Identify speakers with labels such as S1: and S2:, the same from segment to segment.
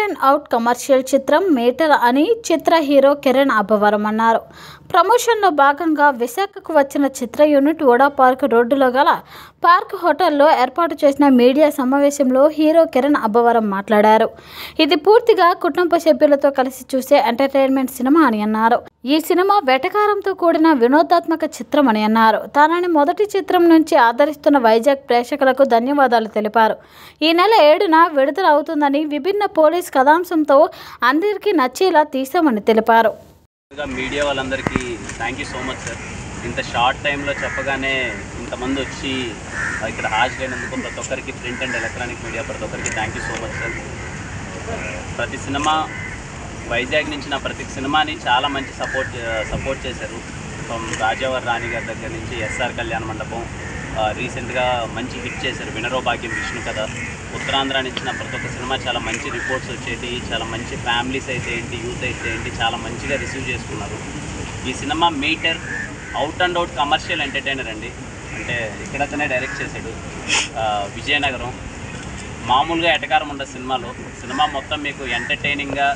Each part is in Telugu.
S1: అండ్ అవుట్ కమర్షియల్ చిత్రం మీటర్ అని చిత్ర హీరో కిరణ్ అబ్బవరం అన్నారు ప్రమోషన్లో భాగంగా విశాఖకు వచ్చిన చిత్ర యూనిట్ ఓడా పార్క్ రోడ్డులో గల పార్క్ హోటల్లో ఏర్పాటు చేసిన మీడియా సమావేశంలో హీరో కిరణ్ అబ్బవరం మాట్లాడారు ఇది పూర్తిగా కుటుంబ సభ్యులతో కలిసి చూసే ఎంటర్టైన్మెంట్ సినిమా అని అన్నారు ఈ సినిమా వెటకారంతో కూడిన వినోదాత్మక చిత్రం అని అన్నారు తనని మొదటి చిత్రం నుంచి ఆదరిస్తున్న వైజాగ్ ప్రేక్షకులకు ధన్యవాదాలు తెలిపారు ఈ నెల ఏడున విడుదల అవుతుందని విభిన్న పోలీస్ కథాంశంతో అందరికీ నచ్చేలా తీసామని తెలిపారు
S2: ముందుగా మీడియా వాళ్ళందరికీ thank you so much sir ఇంత షార్ట్ టైంలో చెప్పగానే ఇంతమంది వచ్చి ఆ, ఇక్కడ హాజరైనందుకు ప్రతి ఒక్కరికి ప్రింట్ అండ్ ఎలక్ట్రానిక్ మీడియా ప్రతి ఒక్కరికి thank you so much sir ప్రతి సినిమా వైజాగ్ నుంచి నా ప్రతి సినిమాని చాలా మంచి సపోర్ట్ సపోర్ట్ చేశారు ఫ్రమ్ రాజావర్ రాణి గారి దగ్గర నుంచి ఎస్ఆర్ కళ్యాణ మండపం రీసెంట్గా మంచి హిట్ చేశారు వినరో భాగ్యం విష్ణు కథ ఉత్తరాంధ్ర నుంచి నా ప్రతి ఒక్క సినిమా చాలా మంచి రిపోర్ట్స్ వచ్చేటి చాలా మంచి ఫ్యామిలీస్ అయితే ఏంటి యూత్ అయితే ఏంటి చాలా మంచిగా రిసీవ్ చేసుకున్నారు ఈ cinema Meter out and out commercial entertainer అండి అంటే ఇక్కడతనే డైరెక్ట్ చేశాడు ఆ, విజయనగరం మామూలుగా ఎటకారం ఉండదు సినిమాలో సినిమా మొత్తం మీకు ఎంటర్టైనింగ్గా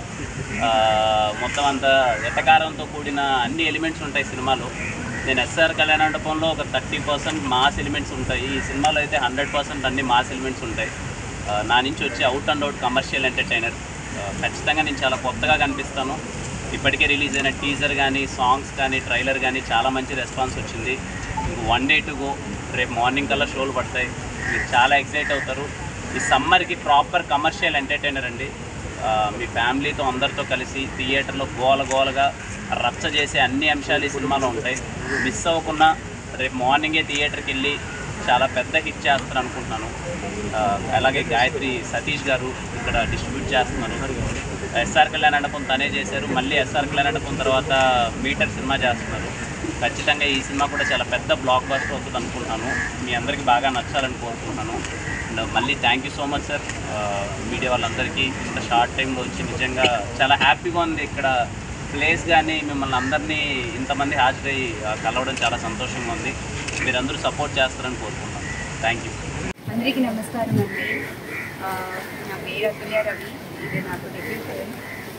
S2: మొత్తం అంతా ఎటకారంతో కూడిన అన్ని ఎలిమెంట్స్ ఉంటాయి సినిమాలో నేను ఎస్ఆర్ కళ్యాణ మండపంలో ఒక థర్టీ పర్సెంట్ మాస్ ఎలిమెంట్స్ ఉంటాయి ఈ సినిమాలో అయితే హండ్రెడ్ పర్సెంట్ అన్ని మాస్ ఎలిమెంట్స్ ఉంటాయి ఆ, నా నుంచి వచ్చి out and out commercial entertainer ఖచ్చితంగా నేను చాలా కొత్తగా కనిపిస్తాను ఇప్పటికే రిలీజ్ అయిన టీజర్ కానీ సాంగ్స్ కానీ ట్రైలర్ కానీ చాలా మంచి రెస్పాన్స్ వచ్చింది ఇంక వన్ డే టు గో రేపు మార్నింగ్ కల్లా షోలు పడతాయి మీరు చాలా ఎక్సైట్ అవుతారు ఈ సమ్మర్కి ప్రాపర్ కమర్షియల్ ఎంటర్టైనర్ అండి ఆ, మీ ఫ్యామిలీతో అందరితో కలిసి థియేటర్లో గోల గోలగా రచ్చ చేసే అన్ని అంశాలు ఈ సినిమాలో ఉంటాయి మిస్ అవ్వకుండా రేపు మార్నింగే థియేటర్కి వెళ్ళి చాలా పెద్ద హిట్ చేస్తారు అనుకుంటున్నాను ఆ, అలాగే గాయత్రి సతీష్ గారు ఇక్కడ డిస్ట్రిబ్యూట్ చేస్తున్నారు ఎస్ఆర్ కళ్యాణ్ మండపం తనే చేశారు మళ్ళీ ఎస్ఆర్ కళ్యాణ్ మండపం తర్వాత మీటర్ సినిమా చేస్తున్నారు ఖచ్చితంగా ఈ సినిమా కూడా చాలా పెద్ద బ్లాక్ బస్టర్ అవుతుంది అనుకుంటున్నాను మీ అందరికీ బాగా నచ్చాలని కోరుకుంటున్నాను అండ్ మళ్ళీ thank you so much sir media వాళ్ళందరికీ ఇంత షార్ట్ టైంలో వచ్చి నిజంగా చాలా హ్యాపీగా ఉంది ఇక్కడ ప్లేస్ కానీ మిమ్మల్ని అందరినీ ఇంతమంది హాజరై ఆ, కలవడం చాలా సంతోషంగా ఉంది మీరందరూ సపోర్ట్ చేస్తారని కోరుకుంటున్నాను థ్యాంక్ యూ
S3: అందరికీ నమస్కారం అండి ఆ, నా పేరు అతుల్య రవి ఇది నాకు డెబ్యూ ఫిల్మ్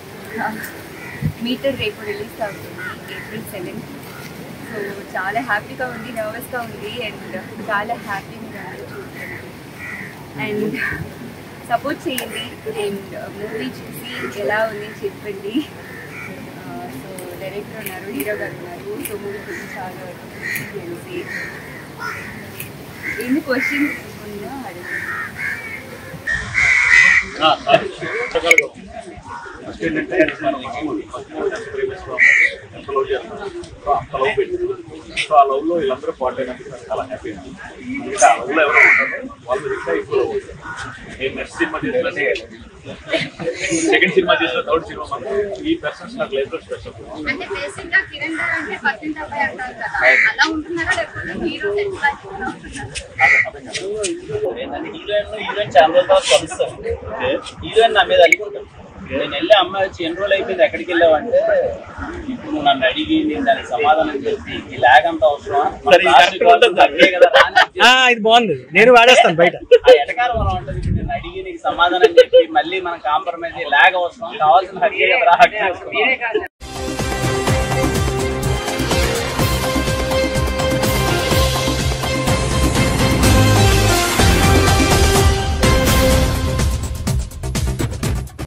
S3: మీటర్ రేపు రిలీజ్ అవుతుంది ఏప్రిల్ సెవెన్ సో చాలా హ్యాపీగా ఉంది నర్వస్గా ఉంది అండ్ చాలా హ్యాపీ మీరు అందరూ చూడండి అండ్ సపోర్ట్ చేయండి అండ్ మూవీ చూసి ఎలా ఉంది చెప్పండి సో డైరెక్టర్ ఉన్నారు హీరో గారు ఉన్నారు సో మూవీ గురించి చాలా తెలిసి ఎన్ని క్వశ్చన్స్ ఉన్నా అడుగు
S4: ఫస్ట్ ఏంటంటే మనం ఎంత లవ్ చేస్తున్నాం సో అంత లవ్ పెట్టింది సో ఆ లవ్ లో వీళ్ళందరూ పార్ట్ అయినందుకు నాకు చాలా హ్యాపీ అండి ఎందుకంటే ఆ లవ్ లో ఎవరో ఉంటారో వాళ్ళు ఇంకా ఎక్కువ love అవుతారు. నేను నెక్స్ట్ సినిమా చేసిన సెకండ్ సినిమా చేసిన థర్డ్ సినిమా మాత్రం ఈ పర్సన్స్ నాకు లైఫ్ లో స్పెషల్
S5: అంటే బేసిక్ గా కిరణ్ గారు అంటే పక్కింటి అబ్బాయి అంటారు కదా అలా ఉంటున్నారా లేకపోతే హీరో సెట్ లాగా ఉంటున్నారా
S2: ఏంటంటే హీరోయిన్ హీరోయిన్ చాలా రోజుల తర్వాత కలుస్తాను హీరోయిన్ నా మీద అలిగి ఉంటుంది నేను వెళ్ళి అమ్మాయి వచ్చి ఎన్ని రోజులు అయిపోయింది ఎక్కడికి వెళ్ళావంటే ఇప్పుడు నువ్వు నన్ను అడిగి నేను దానికి సమాధానం చెప్పి ఈ ల్యాగ్ అంత అవసరం
S4: సరే, ఇది correct గా ఉంటుంది సార్.
S6: ఇది బాగుంది నేను వాడేస్తాను బయట
S2: ఆ ఎటకారం మనం ఉంటుంది ఇప్పుడు నేను అడిగి నీకు సమాధానం చెప్పి మళ్ళీ మనం కాంప్రమైజ్ ల్యాగ్ అవసరం కావాల్సిన హక్కే కదా హక్కు